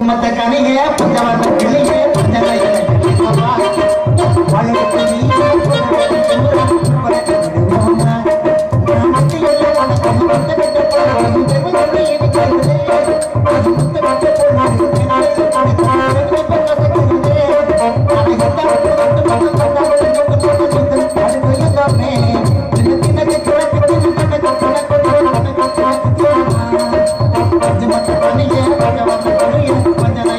மத்த கனிய பஞ்சவர்ண கிளியே பஞ்சனை வழக்கு நீயே புறத்து விடுவோமா நமக்கு எல்லாம் வணக்கம் வந்து விட்டு போவோம் தேவதை இது கருதே அது முத்து விட்டு போனாது எனக்கு நடக்கிறது பக்கத்துக்குதே அதை எந்த விட்டு விட்டு வந்து வந்தா விட்டு விட்டு வந்து அது எல்லாமே தின தினக்கு கிழக்கு தின தினக்கு கிழக்கு தினக்கு கிழக்கு அஞ்சு மத்த கனியே பஞ்சவர்ண கிளியே பஞ்சனை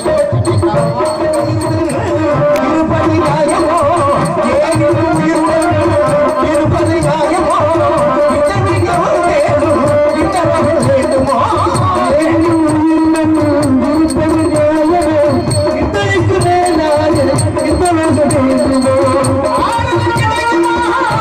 இருப்பது நியாயமோ ஏழு இருப்பது நியாயமோ இத்தனைக்கும் வேண்டும் இத்தனைக்கும் வேண்டுமோ இருப்பது நியாயமோ இத்தனைக்கு மேலாக இத்தனைக்கு வேண்டுமோ ஆனது கிடைக்குமா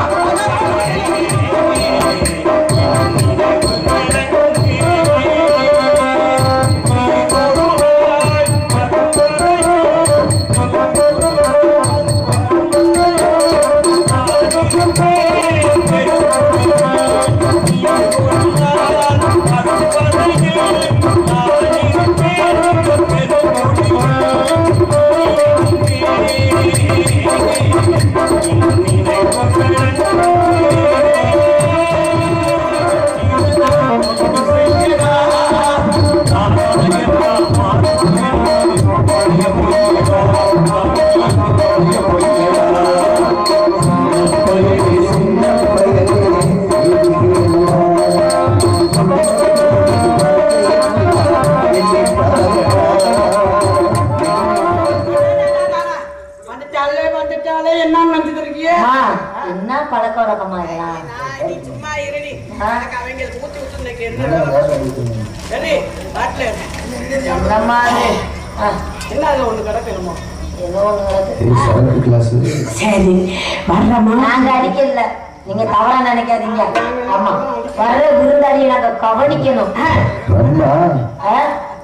வந்துட்டாலே வந்துட்டாலே என்ன நினைச்சிட்டு இருக்கிய அம்மா, என்ன பழக்க வழக்கமா இதெல்லாம் நீ சும்மா இருடி ஆ. எனக்கு அவங்களுக்கு ஊத்தி ஊத்தி இன்னைக்கு என்ன வேலை? சரி பாட்டுல அந்த மாதிரி ஆ, என்ன அது ஒண்ணு கிடக்கணுமோ ஏதோ ஒண்ணு கிடக்கு. சரி வர்றமா நாங்க அடிக்கல நீங்க தவறா நினைக்காதீங்க ஆமா வர்ற விருந்தாளியை நாங்க கவனிக்கணும் ஆ?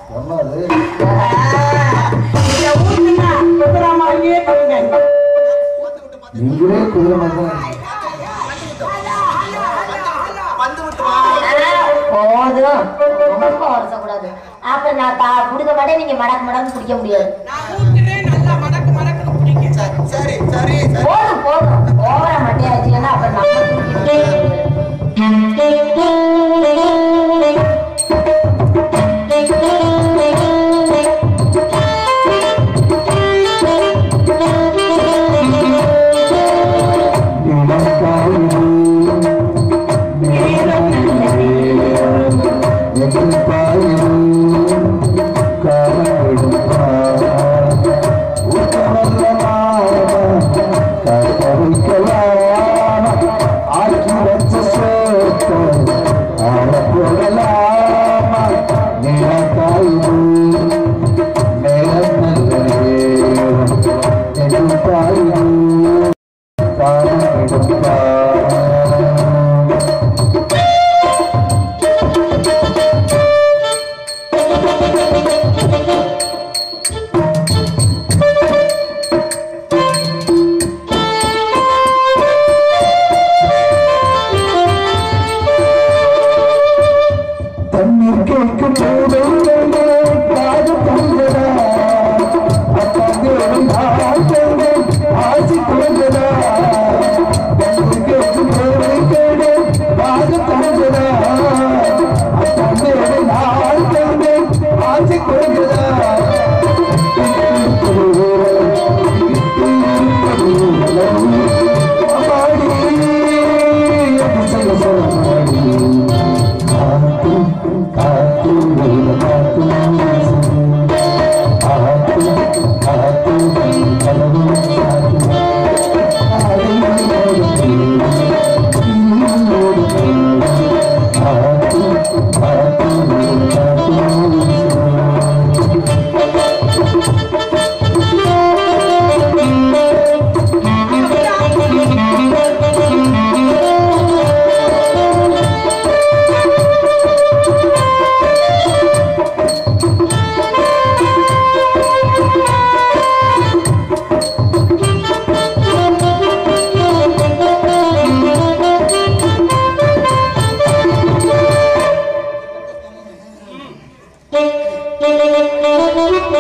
இந்த ஊருக்குன்னா குதிரை மாதிரியே போங்க நீங்களே குதிரை மாதிரி போதும் ரொம்ப வருஷக்கூடாது அப்ப நான் தா குடுக்க மாட்டேன் நீங்க மடக்கு மடக்கு குடிக்க முடியாது நான் ஊத்துறேன் நல்லா மடக்கு மடக்குன்னு பிடிக்கும் சரி சரி போதும் போதும் ஓவரா மட்டையா வச்சீங்கன்னா அப்ப நம்ம ஆக்கி வச்ச சோத்த ஆட போடலாமா நிலக்காயுது நேரம் நல்ல நேரம் எடுப்பாயுது காலம் எடுப்பா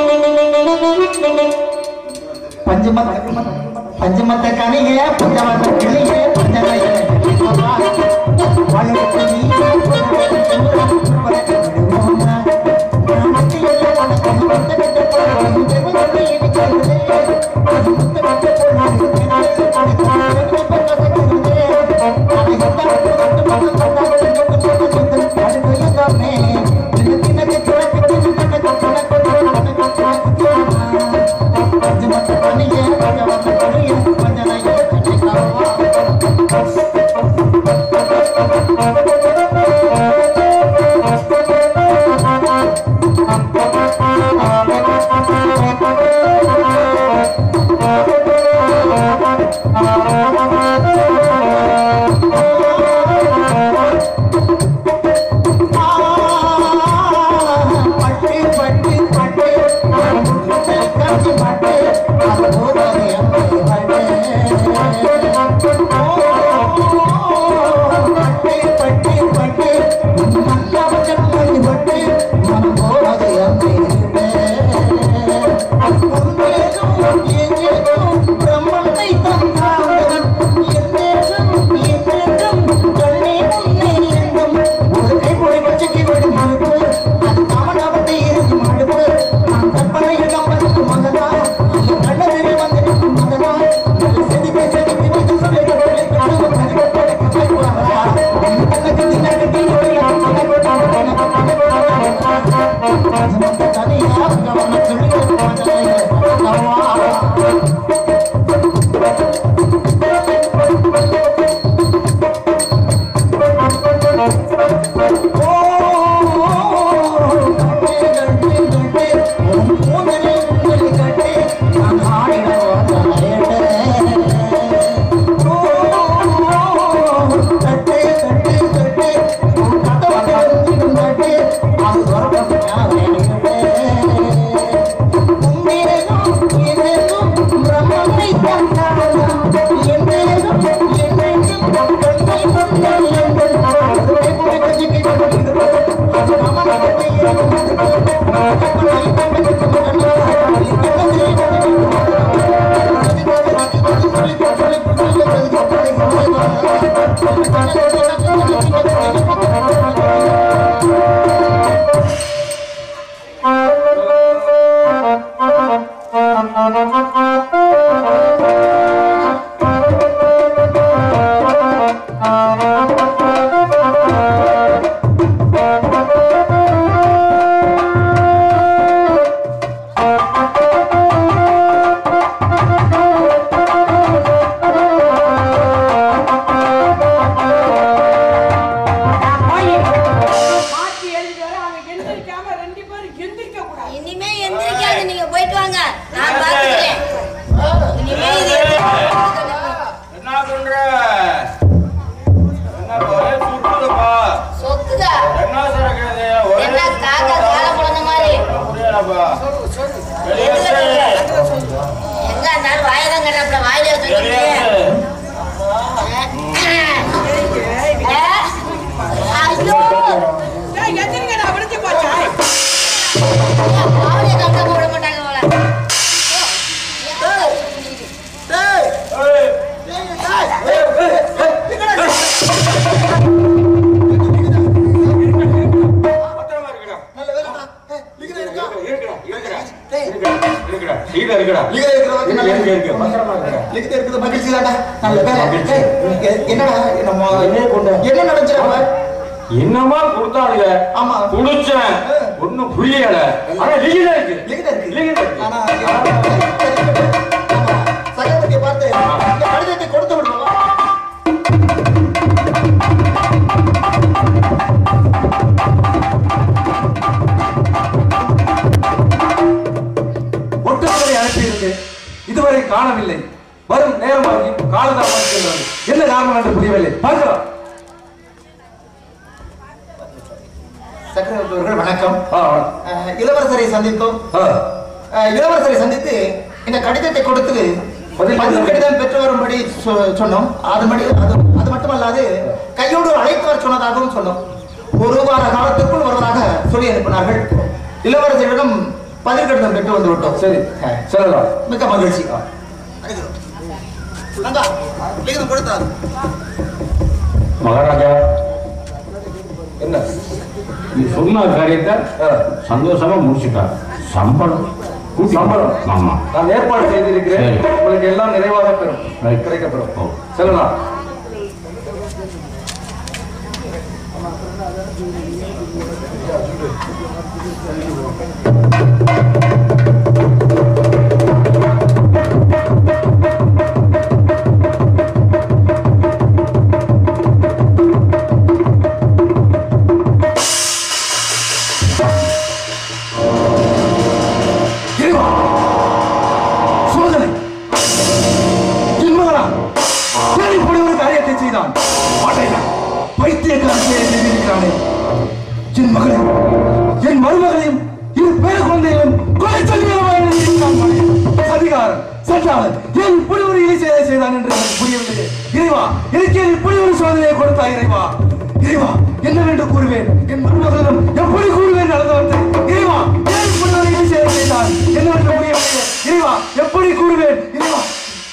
பஞ்சமத்த பஞ்சமத்த கனியே பஞ்சமத்த கிளியே பஞ்சமய வாழ்க்கை நீ பட்டு பட்டு பட்டு கஞ்சி பட்டு அது போதாது எம்மை பட்டு பட்டு பட்டு மல்லாவச்சன் மணி பட்டு மனம் போதாது எம்மை உன்னேதும் எங்கேதும் பிரம்மத்தை தந்தாண்டவன் என்னேதும் என்னேதும் கண்ணே உன்னை எங்கும் ஒரு கை போய் பச்சைக்கு விடும் மறுப்பு அது காமனாவத்தை இருந்து மடுப்பு நான் கற்பனையில் கம்பனுக்கு மகனா அந்த கண்ணதில் வந்து நிற்கும் மகனா நல்ல செதுக்கி செதுக்கி வைத்து சொல்லிட்டு போய் கனவு கனவு படைக்க வைப்பாரா எனக்கு தினக்கு தனியா கவனம் சொல்லி மாத்தி எழுதி வர அவன் எந்திரிக்காம ரெண்டு பேரும் எந்திரிக்க கூடாது இனிமே எந்திரிக்காது நீங்க போயிட்டு வாங்க நான் பாத்துக்கிறேன் இனிமே இது என்ன பண்ற என்ன ஒரே சுத்துதுப்பா சொத்துதா என்ன சரக்கு இது? ஒரே என்ன காக்கா கால குழந்த மாதிரி முடியலப்பா எதுல இருக்கு? எங்க இருந்தாலும் வாயதான் கட்டாப்புல வாயில தூக்கிட்டு ஐயோ டேய், எந்திரிங்கடா விடுச்சு போச்சா காவலிய கட்ட போட மாட்டாங்க போல பத்திரமா இருக்குடா இருக்குடா இருக்குடா இருக்குடா இருக்குடா சீடா இருக்குடா இருக்கு இருக்கு பத்திரமா இருக்குடா என்ன நடந்துச்சு என்னமா கொடுத்தாளுங்க ஆமா. குடிச்சேன் ஒண்ணும் புரியல ஆனா லீகலா இருக்கு லிகிதா இருக்கு. லீகலா இருக்கு ஆனா சகோதரியை பார்த்து இந்த கடிதத்தை கொடுத்து விடுவோம் ஒட்டுமொத்தரை அனுப்பியிருக்கு இதுவரை காணவில்லை வரும் நேரமாகி காலதாமதிக்கின்றது என்ன காரணம் என்று புரியவில்லை பார்க்கலாம் சக்கரவர்த்தி அவர்கள் வணக்கம் ஆ, அஹ், இளவரசரை சந்தித்தோம் ஆ. அஹ், இளவரசரை சந்தித்து இந்த கடிதத்தை கொடுத்து பதில் பதில் கடிதம் பெற்று வரும்படி சொ- சொன்னோம் அதுபடி அது அது மட்டுமல்லாது கையோடு அழைத்து வர சொன்னதாகவும் சொன்னோம் ஒரு வார காலத்திற்குள் வருவதாக சொல்லி அனுப்பினார்கள் இளவரசரிடம் பதில் கடிதம் பெற்று வந்து விட்டோம் சரி ஆ. செல்லலாம் மிக்க மகிழ்ச்சி ரங்கா, லிகிதம் கொடுத்தாரு மகாராஜா என்ன நீ சொன்ன காரியத்தை ஆ. சந்தோஷமா முடிச்சுட்டா சம்பளம் கூட்டி- சம்பளம்? ஆமா நான் ஏற்பாடு செய்திருக்கிறேன் சரி. உங்களுக்கு எல்லாம் நிறைவாக பெறும் Right. கிடைக்கப்பெறும் ஓ. செல்லலாம் இறைவா! சோதனை என் மகனா ஏன் இப்படி ஒரு காரியத்தை செய்தான் மாட்டேன் பைத்தியக்கார செயலை செய்திருக்கிறானே என் மகளை என் மருமகளையும் இரு பேர குழந்தைகளையும் கொலை சொல்லியிருக்கிறான் அதிகாரம் சட்டாளன் ஏன் இப்படி ஒரு இலை செயலை செய்தான் என்று எனக்கு புரியவில்லை இறைவா எனக்கு ஏன் இப்படி ஒரு சோதனையை கொடுத்தா இறைவா இறைவா என்னவென்று கூறுவேன் என் மருமகளிடம் எப்படி கூறுவேன் நடந்தவற்றை இறைவா ஏன் இப்படி ஒரு இலை செயலை செய்தான் என்னவென்று புரியவில்லை இறைவா எப்படி கூறுவேன் இறைவா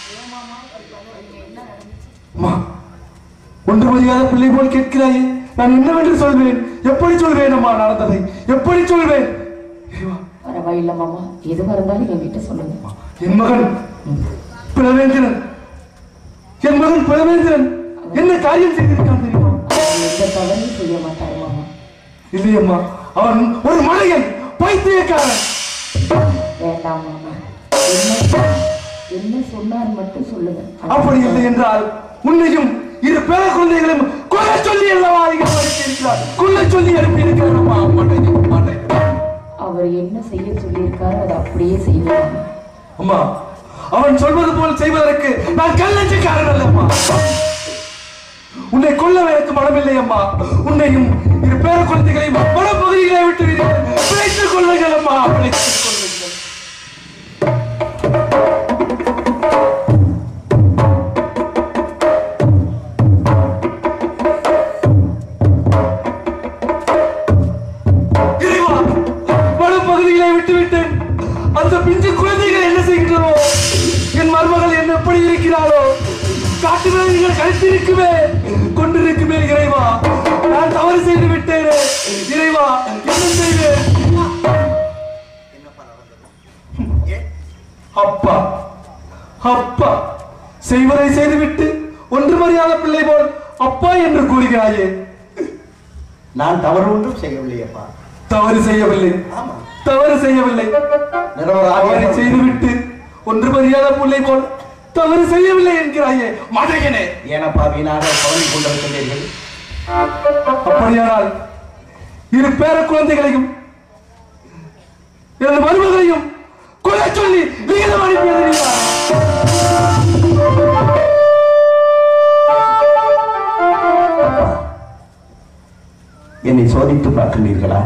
அம்மா ஒன்று மரியாத பிள்ளை போல் கேட்கிறாயே நான் என்னவென்று சொல்வேன் எப்படி சொல்வேன் அம்மா நடந்ததை எப்படி சொல்வேன் இறைவா, பரவாயில்ல மாமா எதுவா இருந்தாலும் என் வீட்டை சொல்லுங்க என் மகன் பிளவேந்திரன் என் மகன் பிளவேந்திரன் என்ன காரியம் செய்திருக்கான் தெரியுமா அவன் எந்த தவறையும் செய்ய மாட்டாரு மாமா இல்லையம்மா அவன் ஒரு மலையன் பைத்தியக்காரன் வேண்டாம் மாமா என்ன என்ன சொன்னார் மட்டும் சொல்லுங்க அப்படி இல்லை என்றால் உன்னையும் இரு பேர குழந்தைகளையும் கொல்ல சொல்லி அல்லவா இருக்கிறார் கொல்ல சொல்லி அனுப்பி இருக்கிறார் அம்மா மாட்டேன் மாட்டேன் அவர் என்ன செய்ய சொல்லியிருக்காரோ அதை அப்படியே செய்வேன் அம்மா அவன் சொல்வது போல் செய்வதற்கு நான் கல்லஞ்சக்காரன் அல்லம்மா உன்னை கொல்ல எனக்கு மனமில்லை அம்மா உன்னையும் இரு பேர குழந்தைகளையும் பல பகுதிகளை விட்டு விடுங்கள். பிழைத்துக் கொள்ளுங்கள் அம்மா பிழைத்துக் கொள்ளுங்கள் இறைவா, பல பகுதிகளை விட்டுவிட்டேன் அந்த பிஞ்சு குழந்தைகள் என்ன செய்கின்றனோ என் மருமகள் என்ன எப்படி இருக்கிறாரோ காட்டு விலங்குகள் கழித்திருக்குமே கொண்டிருக்குமே இறைவா நான் தவறு செய்து விட்டேனே இறைவா என்ன செய்வேன் அப்பா அப்பா செய்வதை செய்துவிட்டு ஒன்று மரியாத பிள்ளை போல் அப்பா என்று கூறுகிறாயே நான் தவறு ஒன்றும் செய்யவில்லை அப்பா தவறு செய்யவில்லை ஆமா தவறு செய்யவில்லை நிரபராதியாக தவறு செய்துவிட்டு ஒன்று மரியாத பிள்ளை போல் தவறு செய்யவில்லை என்கிறாயே மடையனே ஏனப்பா வீணாக கவலை கொண்டிருக்கின்றீர்கள் அப்படியானால் இரு பேர குழந்தைகளையும் எனது மருமகளையும் கொலை சொல்லி லிகிதம் அனுப்பியது என்னை சோதித்து பார்க்கின்றீர்களா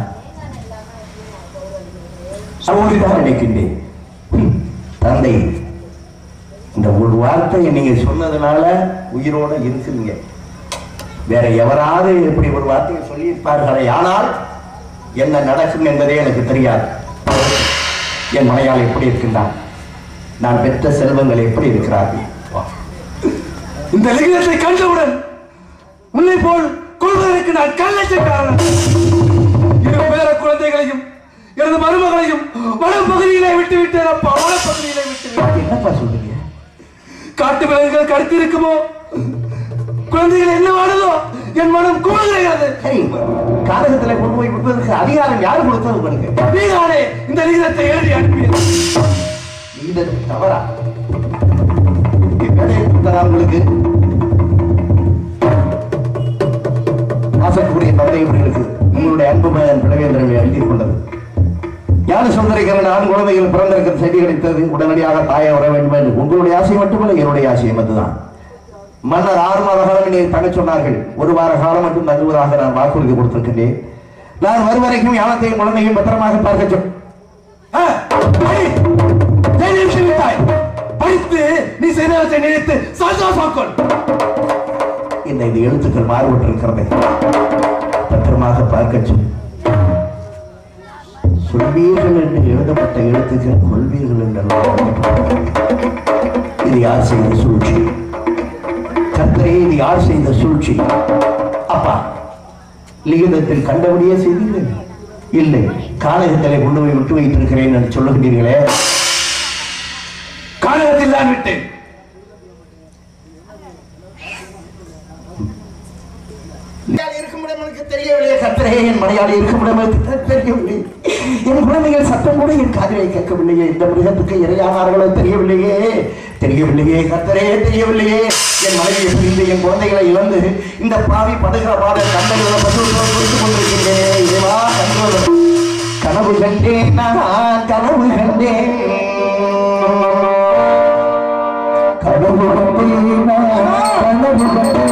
சோதிதான் நினைக்கின்றேன் ஹம், தந்தை இந்த ஒரு வார்த்தையை நீங்க சொன்னதுனால உயிரோட இருக்கிறீங்க வேற எவராவது இப்படி ஒரு வார்த்தையை சொல்லியிருப்பார்களே ஆனால் என்ன நடக்கும் என்பதே எனக்கு தெரியாது என் மனையால் எப்படி இருக்கின்றான் நான் பெற்ற செல்வங்கள் எப்படி இருக்கிறார்கள் வா. இந்த லிகிதத்தை கண்டவுடன் உன்னை போல் கொள்வதற்கு நான் கள்ளச்சக்காரன் இரு பேர குழந்தைகளையும் எனது மருமகளையும் வனப்பகுதியிலே விட்டு விட்டேன் அப்பா வனப்பகுதியிலே விட்டு விட்டேன் என்னப்பா சொல்றீங்க காட்டு விலங்குகள் கடத்தி இருக்குமோ குழந்தைகள் என்ன வாடுதோ என் மனம் கூறுகிறது சரி காரகத்துல கொண்டு போய் விடுவதற்கு அதிகாரம் யார் கொடுத்தது உங்களுக்கு நீதானே இந்த லிகிதத்தை எழுதி அனுப்பியது இது தவறா வேலையை கொடுத்ததா உங்களுக்கு ஆசைக்குரிய தந்தையவர்களுக்கு உங்களுடைய அன்பு மகன் பிளவேந்திரனை எழுதி கொண்டது ஞான சுந்தரிக்கிற ஆண் குழந்தைகள் பிறந்திருக்கிற செய்தி கிடைத்தது உடனடியாக தாயை வர வேண்டும் என்று உங்களுடைய ஆசை மட்டுமல்ல என்னுடைய ஆசையும் அதுதான் மன்னர் ஆறு மாத காலம் என்னை தங்க சொன்னார்கள் ஒரு வார காலம் மட்டும் தங்குவதாக நான் வாக்குறுதி கொடுத்திருக்கின்றேன் நான் வரும் வரைக்கும் யானத்தையும் குழந்தையும் பத்திரமாக பார்க்க சொல் ஆ, படி. ஏன் நிமிஷம் விட்டாய்? படித்து நீ செய்தவற்றை நினைத்து சந்தோஷமாக்கொள் இந்த இந்த எழுத்துக்கள் மாறுபட்டு இருக்கிறதை பத்திரமாக பார்க்க சொல் சொல்வீர்கள் என்று எழுதப்பட்ட எழுத்துக்கள் கொள்வீர்கள் என்றெல்லாம் இது யார் செய்த சூழ்ச்சி கர்த்தரே இது யார் செய்த சூழ்ச்சி அப்பா லிகிதத்தில் கண்டபடியே செய்தீர்கள் இல்லை காலகத்திலே கொண்டு போய் விட்டு வைத்திருக்கிறேன் என்று சொல்லுகிறீர்களே காலகத்தில் தான் விட்டேன் மலையாளி இருக்குமிடம் எனக்கு தெரியவில்லை கர்த்தரே என் மலையாளி இருக்குமிடம் எனக்கு தெரியவில்லை என் குழந்தைகள் சத்தம் கூட என் காதிலே கேட்கவில்லையே இந்த மிருகத்துக்கு இரையானார்களோ தெரியவில்லையே தெரியவில்லையே கர்த்தரே தெரியவில்லையே என் மனைவியை பிரிந்து என் குழந்தைகளை இழந்து இந்த பாவி படுகிற பாட கண்டைகளை பசுவோடு கொடுத்து கொண்டிருக்கின்றேன் இறைவா கண்ட்ரோல் கனவு கண்டேன் நான் கனவு கண்டேன் கனவு கண்டேன் நான் கனவு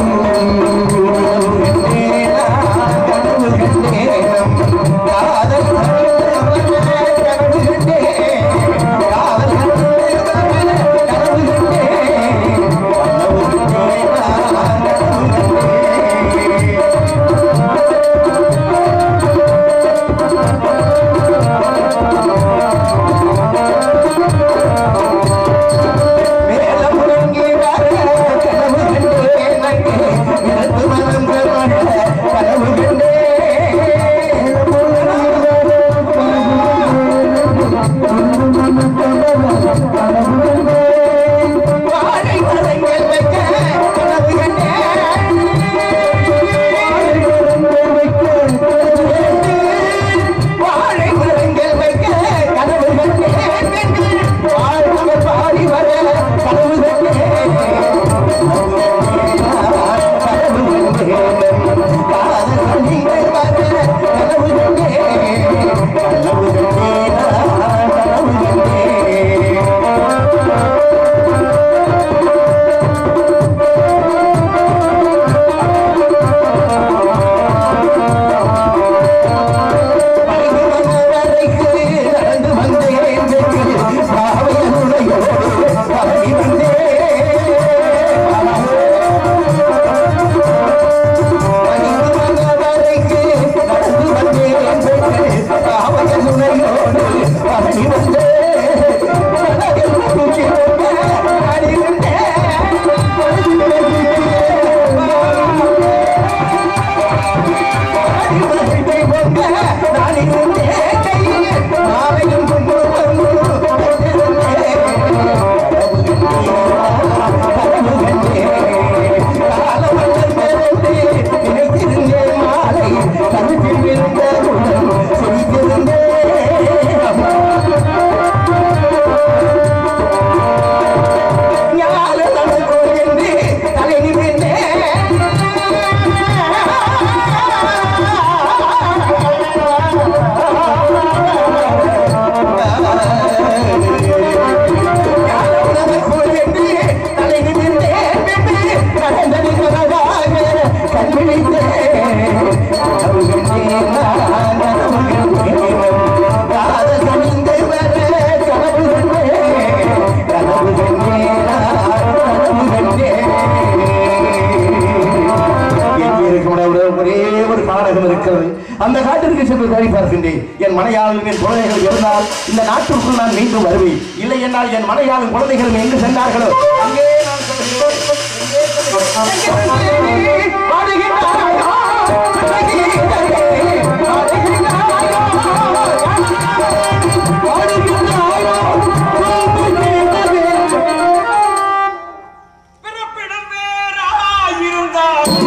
ஒரே ஒரு காடகம் இருக்கிறது அந்த காட்டிற்கு சென்று தேடி பார்க்கின்றேன் என் மனையாளர்களின் குழந்தைகள் இருந்தால் இந்த நாட்டிற்குள் நான் மீண்டும் வருவேன் இல்லை என்றால் என் மனையாளின் குழந்தைகளும் எங்கு சென்றார்களோ அங்கே நான் செல்கிறேன். எங்கே செல்கிறேன்? பாடுகின்றாயா? பாடுகின்றாயா? பாடுகின்றாயா? பிறப்பிடம் வேறாயிருந்தாலும்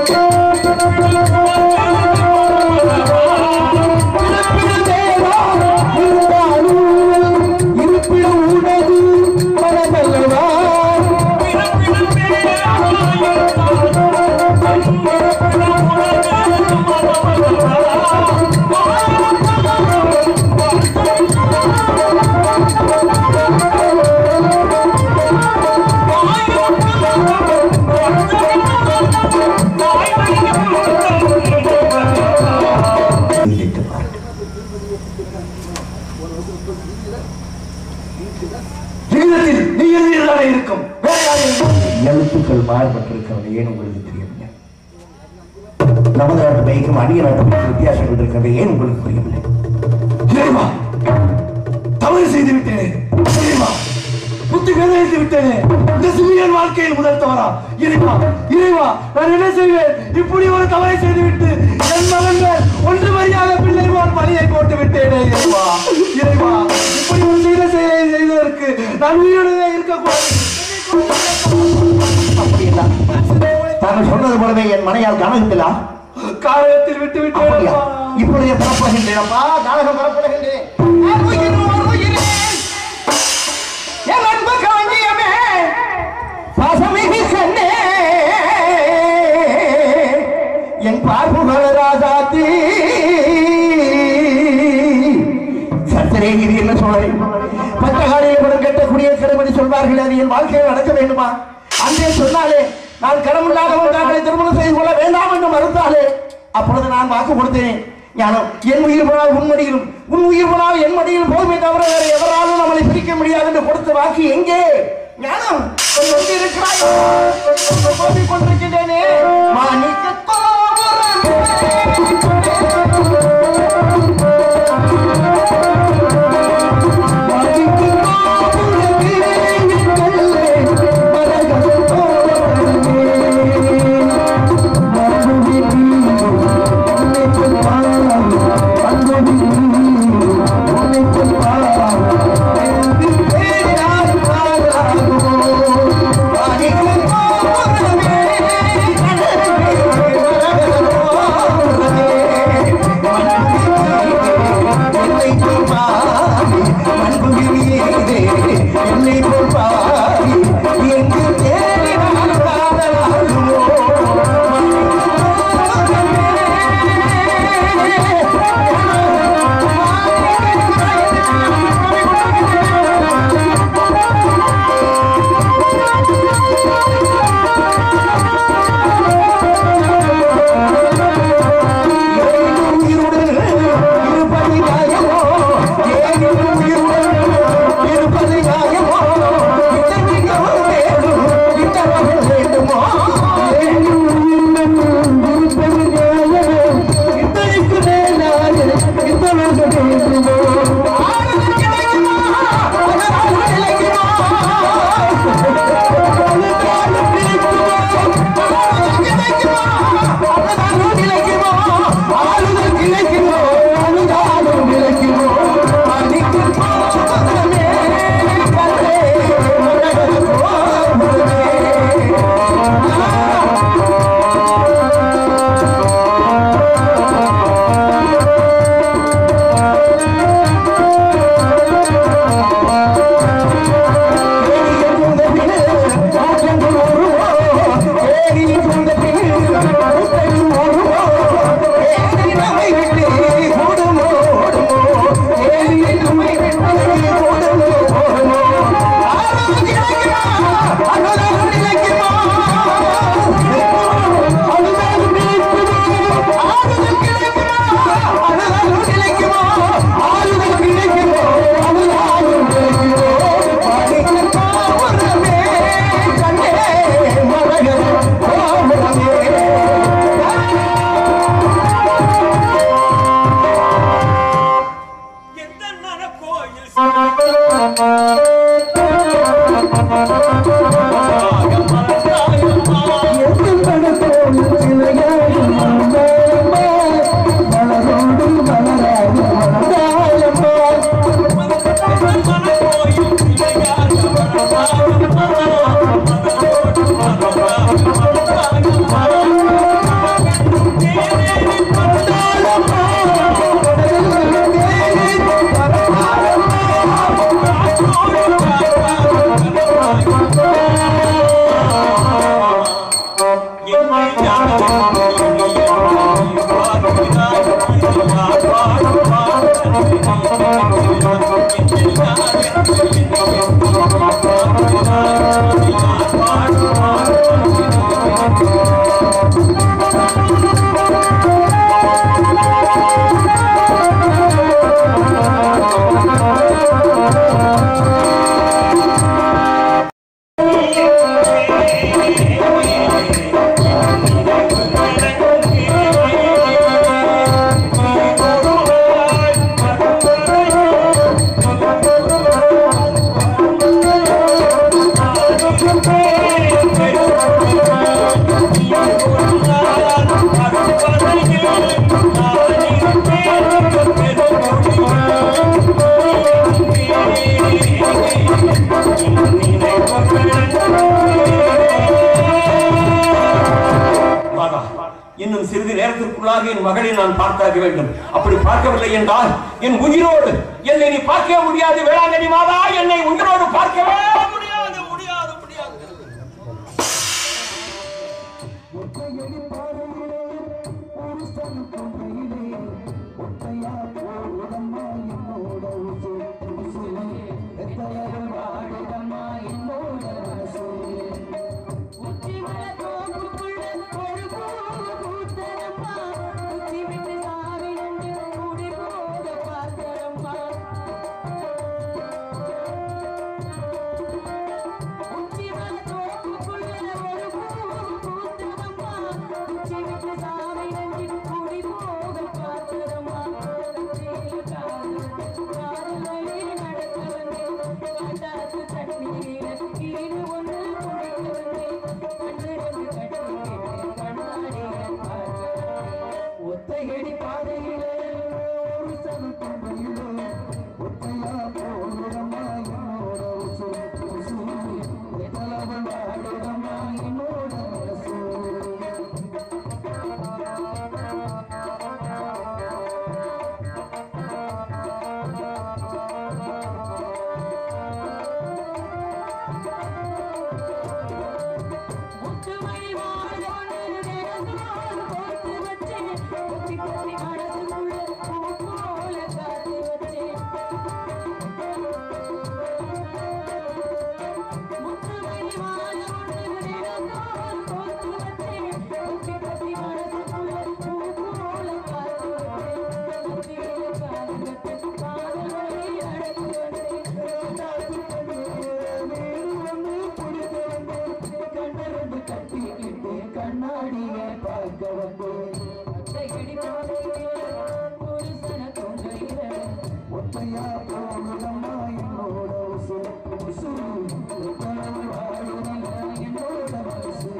பிறப்பிடம் சிந்தித்து பாருங்கள். ஜீவிதத்தில் நீ எழுதியதானே இருக்கும் வேற யாரும் இருக்கும்? எழுத்துக்கள் மாறுபட்டிருக்கிறது ஏன் உங்களுக்கு தெரியவில்லை நமது நாட்டு பைக்கும் அந்நிய நாட்டு பைக்கும் வித்தியாசங்கள் இருக்கிறது ஏன் உங்களுக்கு புரியவில்லை இறைவா தவறு செய்து விட்டேனே இறைவா புத்தி வேதனைத்து விட்டேனே இந்த சிவியன் வாழ்க்கையில் முதல் தவறா இறைவா இறைவா நான் என்ன செய்வேன் இப்படி ஒரு தவறை செய்து விட்டு என் மகன்கள் ஒன்று மரியாத பிள்ளைவான் பணியை போட்டு விட்டேனே இறைவா இறைவா இப்படி ஒரு செய்த செயலை செய்வதற்கு நான் உயிருடனே இருக்கக்கூடாது அப்படியா தாங்கள் சொன்னது போலவே என் மனையால் கனகத்திலா காலத்தில் விட்டு அப்படியா விட்டேன் இப்பொழுதே புறப்படுகின்றேன் அப்பா கானகம் புறப்படுகின்றேன் என் அன்பு களஞ்சியமே பாசமிகு கண்ணே என் பார்ப்புகள ராஜாத்தி சத்தரே இது என்ன சொல்லை பத்தகாலியில் படம் கட்டக்கூடிய கிடமணி சொல்வார்கள் அது என் வாழ்க்கையில் நடக்க வேண்டுமா அன்றே சொன்னாலே நான் கடமுள்ளாதவன் தாங்களை திருமணம் செய்து கொள்ள வேண்டாம் என்று மறுத்தாலே அப்பொழுது நான் வாக்கு கொடுத்தேன் ஞானம் என் உயிர் போனால் உன் மடியிலும் உன் உயிர் போனால் என் மடியில் போதுமே தவிர வேறு எவராலும் நம்மளை பிரிக்க முடியாது என்று கொடுத்த வாக்கு எங்கே ஞானம் கொஞ்சம் எங்கே இருக்கிறாய் போதிக் கொண்டிருக்கின்றேனே மாணிக்க ஒருவனாக என் மகளை நான் பார்த்தாக வேண்டும் அப்படி பார்க்கவில்லை என்றால் என் உயிரோடு என்னை நீ பார்க்கவே முடியாது வேளாங்கண்ணி மாதா என்னை உயிரோடு பார்க்கவே முடியாது முடியாது முடியாது ஒற்றையடி பாதையிலே ஒரு சனி கொண்டையிலே ஒற்றையா போடுதம்மா என்னோட உசு உசு எத்தனையோ வாடுதம்மா என்னோட மனசு ஒத்தையடி பாதையிலே ஒரு சனி கொண்டையிலே ஒற்றையா போடுதம்மா என்னோட உசு உசு எத்தனையோ வாடுதம்மா என்னோட மனசு கண்ணாடியை பார்க்க வந்தேன் ஒத்தையா போனதம்மா என்னோட உசு உசு எத்தனை வாடுதம்மா என்னோட மனசு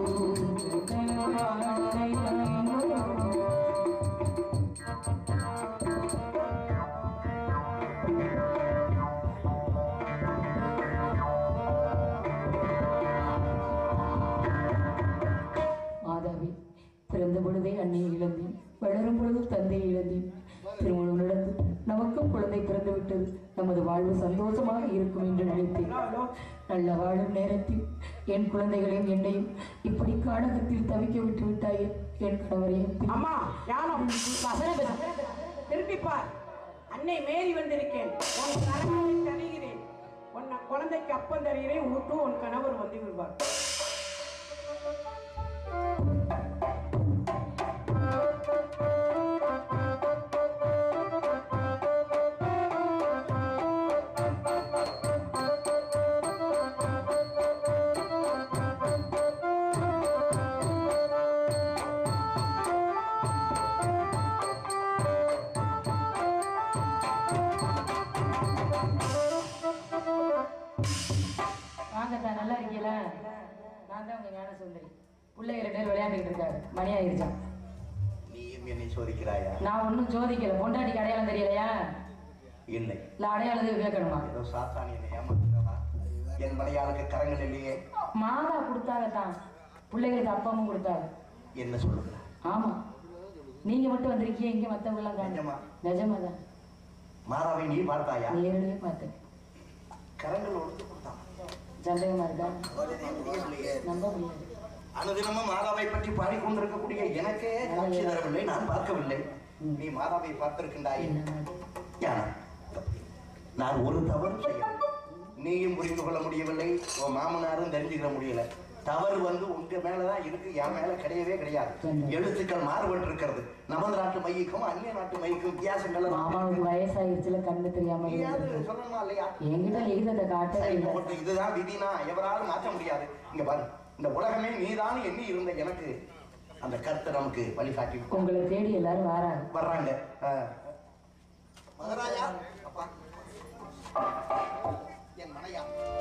மாதாவி பிறந்த பொழுதே அன்னையை இழந்தேன் வளரும் பொழுது தந்தையை இழந்தேன் திருமணம் நடந்து நமக்கும் குழந்தை பிறந்து விட்டது நமது வாழ்வு சந்தோஷமாக இருக்கும் என்று நினைத்தேன் நல்ல வாழும் நேரத்தில் என் குழந்தைகளையும் என்னையும் இப்படி காடகத்தில் தவிக்க விட்டு விட்டாயே என் கணவரையும் பின் அம்மா ஞானம் திருப்பி பார் அன்னை மேரி வந்திருக்கேன் உன் கணவரை தருகிறேன் உன்னை குழந்தைக்கு அப்பம் தருகிறேன் ஊட்டு உன் கணவர் வந்து விடுவார் வாங்கத்தா நல்லா இருக்கீங்களா நான் தான் உங்க ஞான சுந்தரி பிள்ளைங்க ரெண்டு பேரும் விளையாண்டுக்கிட்டு இருக்காரு மணி ஆயிருச்சான் நீயும் என்னை சோதிக்கிறாயா நான் ஒன்றும் ஜோதிக்கல பொண்டாட்டிக்கு அடையாளம் தெரியலையா இல்லை இல்லை அடையாளத்துக்கு கேட்கணுமா ஏதோ சாத்தான் என்னை ஏமாத்துறவா என் மலையாளுக்கு கரங்கள் இல்லையே மாதா கொடுத்தாங்க தான் பிள்ளைகளுக்கு அப்பாவும் கொடுத்தாங்க என்ன சொல்லுங்க ஆமா நீங்க மட்டும் வந்திருக்கீங்க இங்க மத்தவங்க எல்லாம் நிஜமா? காணும் நிஜமாதான் மாறாவை நீ பார்த்தாயா நேரடியே பார்த்தேன் கரங்கள் ஒடுத்து கொடுத்தான் சந்தேகமா இருக்கா தெரியவில்லையே. நம்ப முடியாது அனுதினமும் மாதாவை பற்றி பாடிக்கொண்டிருக்கக்கூடிய எனக்கே காட்சி தரவில்லை நான் பார்க்கவில்லை நீ மாதாவை பார்த்திருக்கின்றாய் என்ன மாதிரி? ஞானம். நான் ஒரு தவறு செய்ய நீயும் புரிந்து கொள்ள முடியவில்லை உன் மாமனாரும் தெரிஞ்சுக்கிற முடியல தவறு வந்து உங்க மேலதான் இருக்கு என் மேல கிடையவே கிடையாது எழுத்துக்கள் மாறுபட்டு இருக்கிறது நமது நாட்டு மையக்கும் அந்நிய நாட்டு மையக்கும் வித்தியாசங்கள் எல்லாம் மாமாவுக்கு வயசாயிருச்சுல கண்ணு தெரியாம நீயாவது இருந்தது. சொல்லணுமா இல்லையா என்கிட்ட லிகிதத்தை காட்டவே சரி, இல்லை போட்டு இதுதான் விதினா எவராலும் மாற்ற முடியாது இங்க பாரு இந்த உலகமே நீதான் எண்ணி இருந்த எனக்கு அந்த கருத்தை நமக்கு வழிகாட்டி உங்களை தேடி எல்லாரும் வராங்க வர்றாங்க ஆ. மகாராஜா அப்பா என் மனையா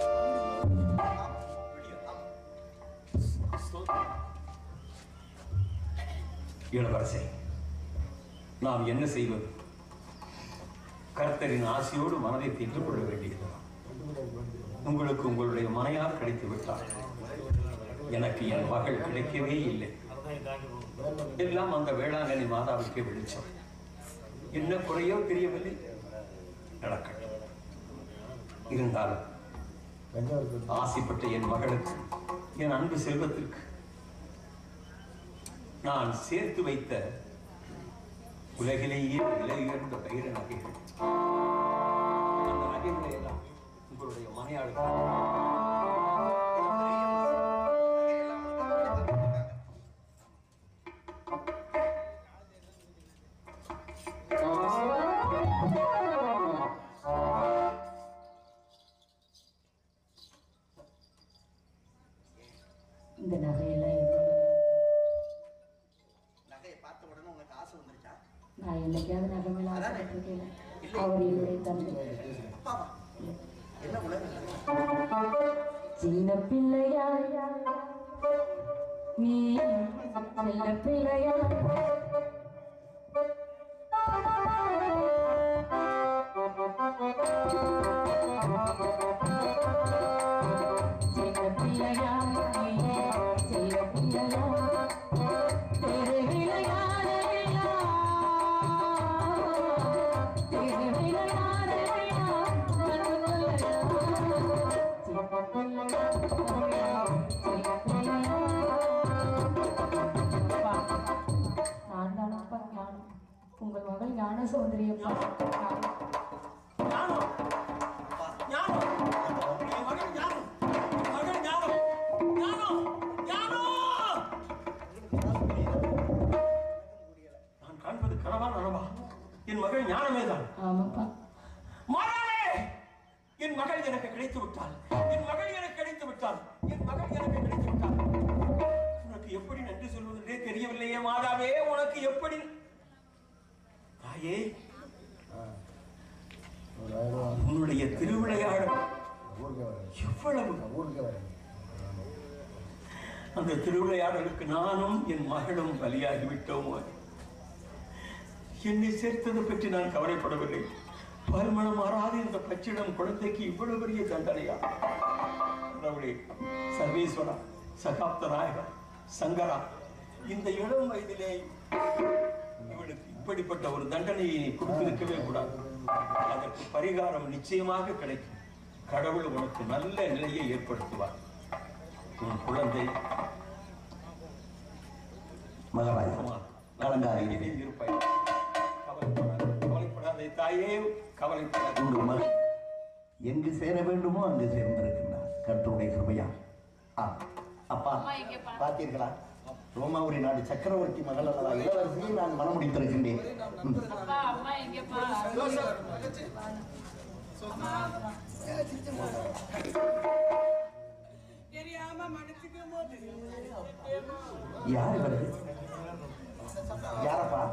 இளவரசே நாம் என்ன செய்வது கர்த்தரின் ஆசையோடு மனதை தீர்த்துக் கொள்ள வேண்டியது உங்களுக்கு உங்களுடைய மனையார் கிடைத்து விட்டார் எனக்கு என் மகள் கிடைக்கவே இல்லை எல்லாம் அந்த வேளாங்கண்ணி மாதாவுக்கே வெளிச்சம் என்ன குறையோ தெரியவில்லை நடக்கட்டும் இருந்தாலும் ஆசைப்பட்ட என் மகளுக்கு என் அன்பு செல்வத்திற்கு நான் சேர்த்து வைத்த உலகிலேயே விலை உயர்ந்த பயிர நகைகள் அந்த நகைகளை எல்லாம் உங்களுடைய மனையாளுக்கு இந்த நகையெல்லாம் எது? நகையை பார்த்த உடனே உங்களுக்கு ஆசை வந்துருச்சா நான் என்னைக்காவது நகை மேல ஆசைப்பட்டிருக்கேன் அவர் என்னுடைய தந்தை அப்பாவா என்ன உலகம் சின்ன பிள்ளையா நீ செல்ல பிள்ளையா சின்ன பிள்ளையா நீ செல்ல பிள்ளையா तेरे விளையாட तेरे விளையாட நான் தானப்பா ஞானம் உங்கள் மகள் ஞான சௌந்தரியப்பா ஞானம் ஞானம் என் மகன் ஞானம் என் மகன் ஞானம் ஞானம் ஞானம் நான் காண்பது கனவா நனவா என் மகள் ஞானமே தான் ஆமாப்பா மாறாவே என் மகள் எனக்கு கிடைத்து விட்டாள் என் மகள் எனக்கு கிடைத்து விட்டாள் என் மகள் எனக்கு கிடைத்து விட்டாள் உனக்கு எப்படி நன்றி சொல்வதென்றே தெரியவில்லையே மாதாவே உனக்கு எப்படி தாயே உன்னுடைய திருவிளையாடல் எவ்வளவு அந்த திருவிளையாடலுக்கு நானும் என் மகளும் பலியாகி விட்டோமோ என்னை சேர்த்தது பற்றி நான் கவலைப்படவில்லை பல்மணம் மாறாத இந்த பச்சிடம் குழந்தைக்கு இவ்வளவு பெரிய தண்டனையா கடவுளே சர்வேஸ்வரா சகாப்த நாயகா சங்கரா இந்த இளம் வயதிலே இவளுக்கு இப்படிப்பட்ட ஒரு தண்டனையை நீ கொடுத்திருக்கவே கூடாது அதற்கு பரிகாரம் நிச்சயமாக கிடைக்கும் கடவுள் உனக்கு நல்ல நிலையை ஏற்படுத்துவார் உன் குழந்தை மகாராஜா கலங்காதீங்க. இனிதே இருப்பாய் கவலைப்படாதே கவலைப்படாதே தாயே கவலைப்படாதே உங்கள் மகன் எங்கு சேர வேண்டுமோ அங்கு சேர்ந்திருக்கின்றார் கர்த்தருடைய கிருபையா ஆ அப்பா பார்த்தீர்களா ரோமாபுரி நாடு சக்கரவர்த்தி மகள் அல்லவா இளவரசியை நான் மனம் முடித்திருக்கின்றேன் ம். தெரியாம மன்னிச்சுக்கும் போது யார் இவரு யாரப்பா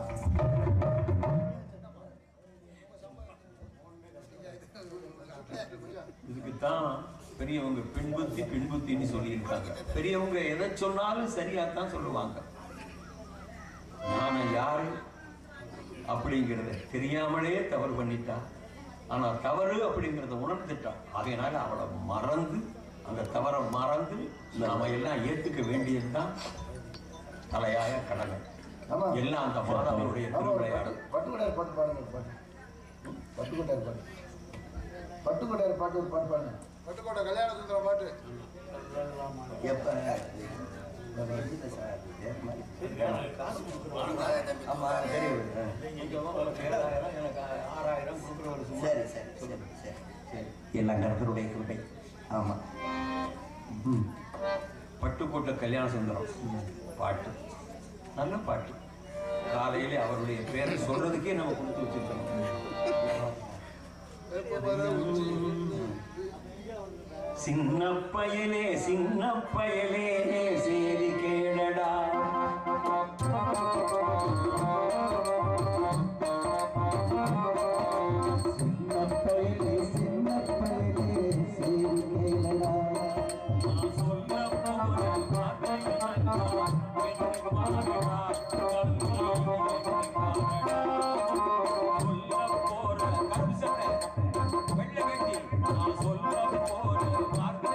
இதுக்குத்தான் பெரியவங்க பெண் புத்தி பெண் புத்தின்னு சொல்லியிருக்காங்க பெரியவங்க எதை சொன்னாலும் சரியா தான் சொல்லுவாங்க நாம யாரு அப்படிங்கிறத தெரியாமலே தவறு பண்ணிட்டா ஆனா தவறு அப்படிங்கிறத உணர்ந்துட்டான் அதனால அவளை மறந்து அந்த தவறை மறந்து நாம எல்லாம் ஏத்துக்க வேண்டியதுதான் தலையாய கடமை ஆமா. எல்லாம் அந்த மாதாவுடைய திருவிளையாடல் பட்டுக்கோட்டையார் பாட்டு பாடுங்க ஒரு பாட்டு பட்டுக்கோட்டையார் பாட்டு பட்டுக்கோட்டையார் பாட்டு ஒரு பாட்டு பாடுங்க பட்டுக்கோட்டை கல்யாண சுந்தரம் பாட்டு எப்ப ஆமா தெரியும் ஏழாயிரம் எனக்கு ஆறாயிரம் கொடுக்குறவர் சும்மா சரி சரி சரி சரி சரி எல்லாம் கர்த்தருடைய கிருபை ஆமா ம் பட்டுக்கோட்டை கல்யாண சுந்தரம் பாட்டு நல்ல பாட்டு காலையிலே அவருடைய பேரை சொல்றதுக்கே நம்ம கொடுத்து வச்சிருக்கோம் சின்ன பயலே சின்ன பயலே சேரி கேளடா சின்னப்பயலே சின்னப்பயலே சீரி கேளடா சொல்ல போற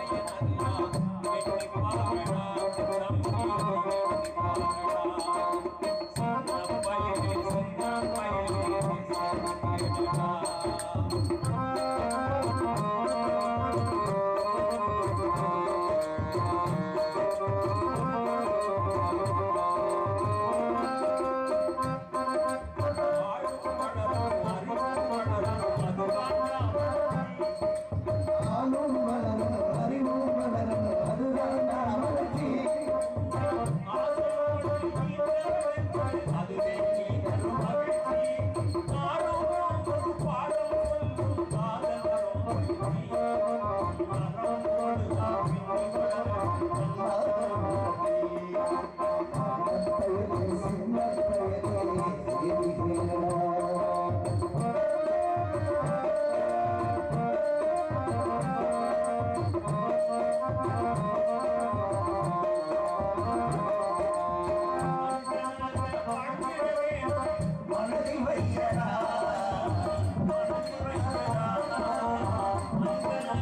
சொல்ல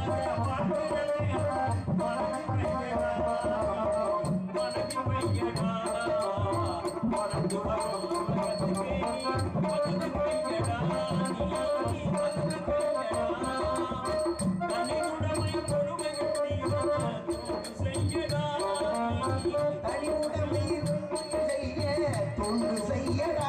தொண்டு செய்யடா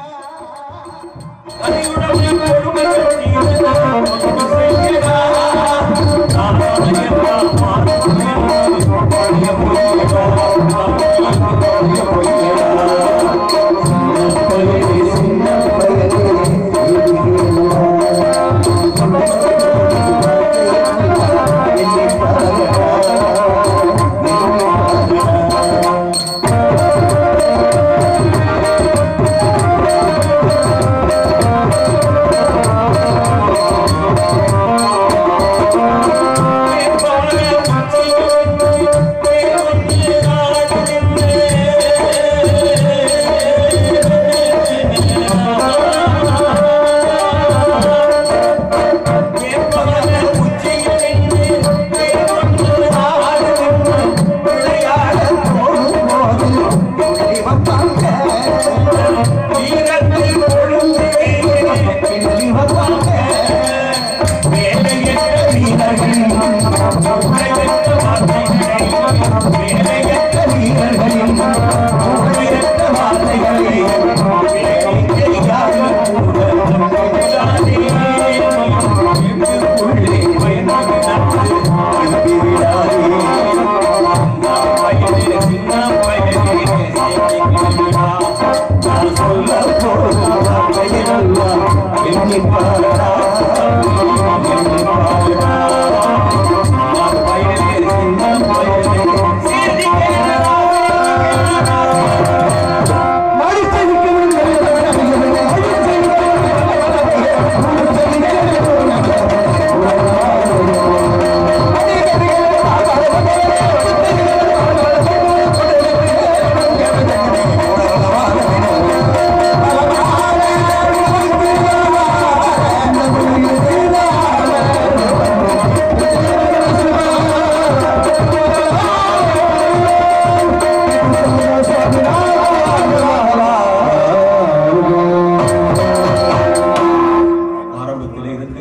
ஆரம்பத்தில் இருந்து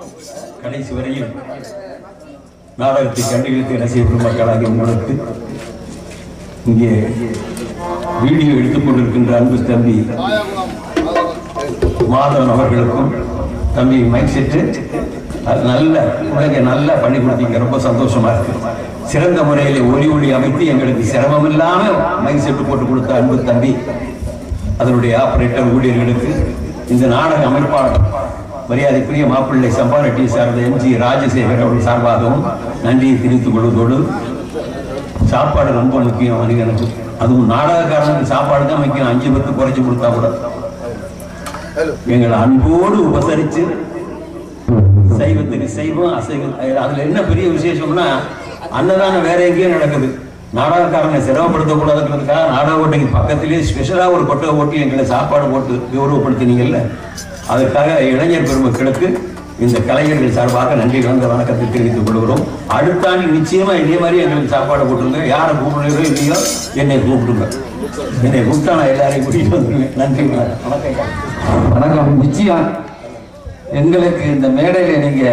கடைசி வரையில் நாடகத்தை கண்டுபிடித்து ரசிகர்கள் மக்களாகி உங்களுக்கு இங்கே வீடியோ எடுத்துக் கொண்டிருக்கின்ற அன்பு தம்பி மாதவன் அவர்களுக்கும் தம்பி மைக் செட்டு அது நல்ல உலக நல்லா பண்ணி கொடுத்தீங்க ரொம்ப சந்தோஷமா இருக்கு சிறந்த முறையில் ஒலி ஒளி அமைத்து எங்களுக்கு சிரமம் இல்லாம மைக் செட்டு போட்டு கொடுத்த அன்பு தம்பி அதனுடைய ஆபரேட்டர் ஊழியர்களுக்கு இந்த நாடக அமைப்பாளர் மரியாதைக்குரிய மாப்பிள்ளை சம்பாரட்டியை சார்ந்த எம் ஜி ராஜசேகர் அவர்கள் சார்பாகவும் நன்றியை தெரிவித்துக் கொள்வதோடு சாப்பாடு ரொம்ப முக்கியம் மனிதனுக்கு அதுவும் நாடகக்காரனுக்கு சாப்பாடு தான் முக்கியம் அஞ்சு பத்து குறைச்சு கொடுத்தா கூட எங்களை அன்போடு உபசரித்து சைவத்துக்கு சைவம் அசைவம் அதுல என்ன பெரிய விசேஷம்னா அன்னதானம் வேற எங்கேயும் நடக்குது நாடகக்காரனை சிரமப்படுத்தக்கூடாதுங்கிறதுக்காக நாடக ஓட்டைக்கு பக்கத்திலேயே ஸ்பெஷலா ஒரு கொட்டை ஓட்டி எங்களை சாப்பாடு போட்டு கௌரவப்படுத்தினீங்கல்ல அதுக்காக இளைஞர் பெருமக்களுக்கு இந்த கலைஞர்கள் சார்பாக நன்றி கலந்த வணக்கத்தை தெரிவித்துக் கொள்கிறோம் அடுத்த ஆண்டு நிச்சயமா இதே மாதிரி எங்களுக்கு சாப்பாடு போட்டுருங்க யாரை கூப்பிடுறீங்களோ இல்லையோ என்னை கூப்பிடுங்க என்னை கூப்பிட்டா நான் எல்லாரையும் கூட்டிட்டு வந்துருவேன் நன்றி வணக்கம் வணக்கம் நிச்சயம் எங்களுக்கு இந்த மேடையில் நீங்க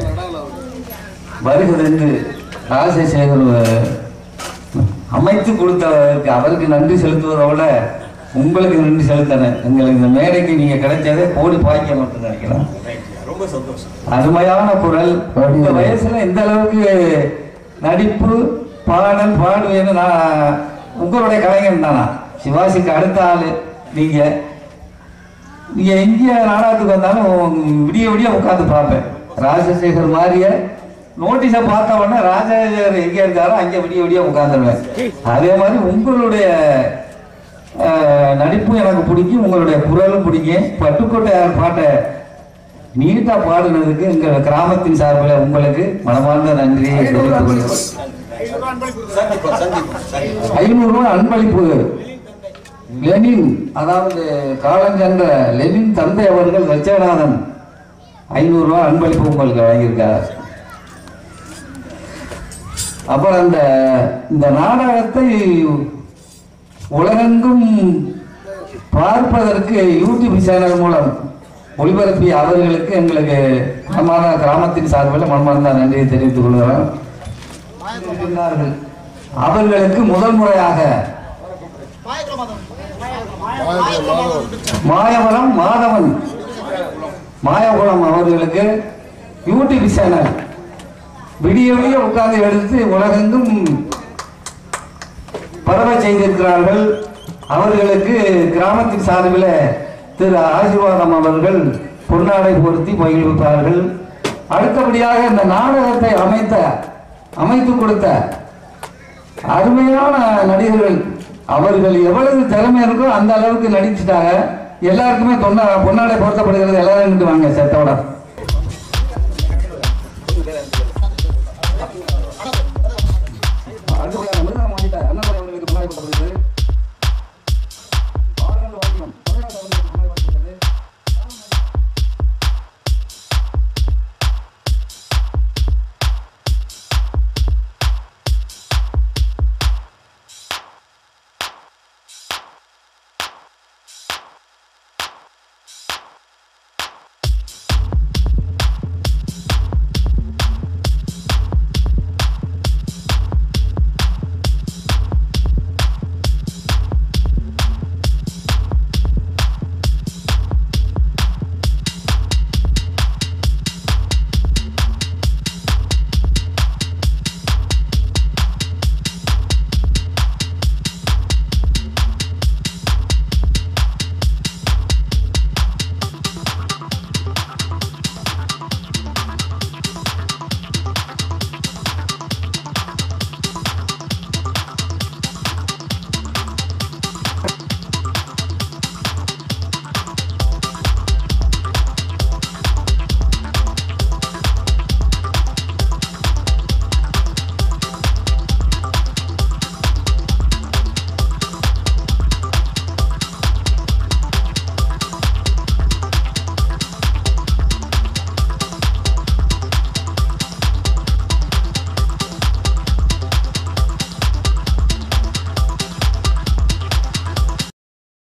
வருகிறது ராஜசேகர் அமைத்து கொடுத்தவருக்கு அவருக்கு நன்றி செலுத்துவதோட உங்களுக்கு நன்றி செலுத்தினேன் எங்களுக்கு இந்த மேடைக்கு நீங்க கிடைச்சதே கோடி பாக்கியம் மட்டும் நினைக்கலாம் ரொம்ப சந்தோஷம் அருமையான குரல் இந்த வயசுல இந்த அளவுக்கு நடிப்பு பாடல் பாடுவேன்னு நான் உங்களுடைய கலைஞன் தானா சிவாசிக்கு அடுத்த ஆளு நீங்க நீங்க எங்க நாடகத்துக்கு வந்தாலும் விடிய விடிய உட்காந்து பார்ப்பேன் ராஜசேகர் மாதிரிய நோட்டீஸை பார்த்த உடனே ராஜசேகர் எங்க இருக்காரோ அங்க விடிய விடிய உட்காந்துருவேன் அதே மாதிரி உங்களுடைய அஹ், நடிப்பும் எனக்கு பிடிக்கும் உங்களுடைய குரலும் பிடிக்கும் பட்டுக்கோட்டையார் பாட்டை நீட்டா பாடுனதுக்கு எங்க கிராமத்தின் சார்பில் உங்களுக்கு மனமார்ந்த நன்றியை தெரிவித்துக் கொள்கிறோம் சந்திப்போம் சந்திப்போம் சந்திப்போம் ஐநூறு ரூபாய் அன்பளிப்பு லெனின் அதாவது காலஞ்சென்ற லெனின் தந்தை அவர்கள் லட்சநாதன் ஐநூறு ரூபாய் அன்பளிப்பு உங்களுக்கு வழங்கியிருக்கார் அப்புறம் அந்த இந்த நாடகத்தை உலகெங்கும் பார்ப்பதற்கு யூடியூப் சேனல் மூலம் ஒளிபரப்பிய அவர்களுக்கு எங்களுக்கு மனமான கிராமத்தின் சார்பில் மனமார்ந்த நன்றியை தெரிவித்துக் கொள்கிறோம் இருக்கின்றார்கள். அவர்களுக்கு முதல் முறையாக மாயவரம் மாதவன் மாயகுளம் அவர்களுக்கு யூடியூப் சேனல் விடிய விடிய உட்கார்ந்து எடுத்து உலகெங்கும் பரவ செய்திருக்கிறார்கள் அவர்களுக்கு கிராமத்தின் சார்பில் திரு ஆசீர்வாதம் அவர்கள் பொன்னாடை பொருத்தி மகிழ்விப்பார்கள் அடுத்தபடியாக இந்த நாடகத்தை அமைத்த அமைத்து கொடுத்த அருமையான நடிகர்கள் அவர்கள் எவ்வளவு திறமை இருக்கோ அந்த அளவுக்கு நடிச்சுட்டாங்க எல்லாருக்குமே தொன்னா பொன்னாடை பொருத்தப்படுகிறது எல்லாரும் இங்கிட்டு வாங்க செத்தோட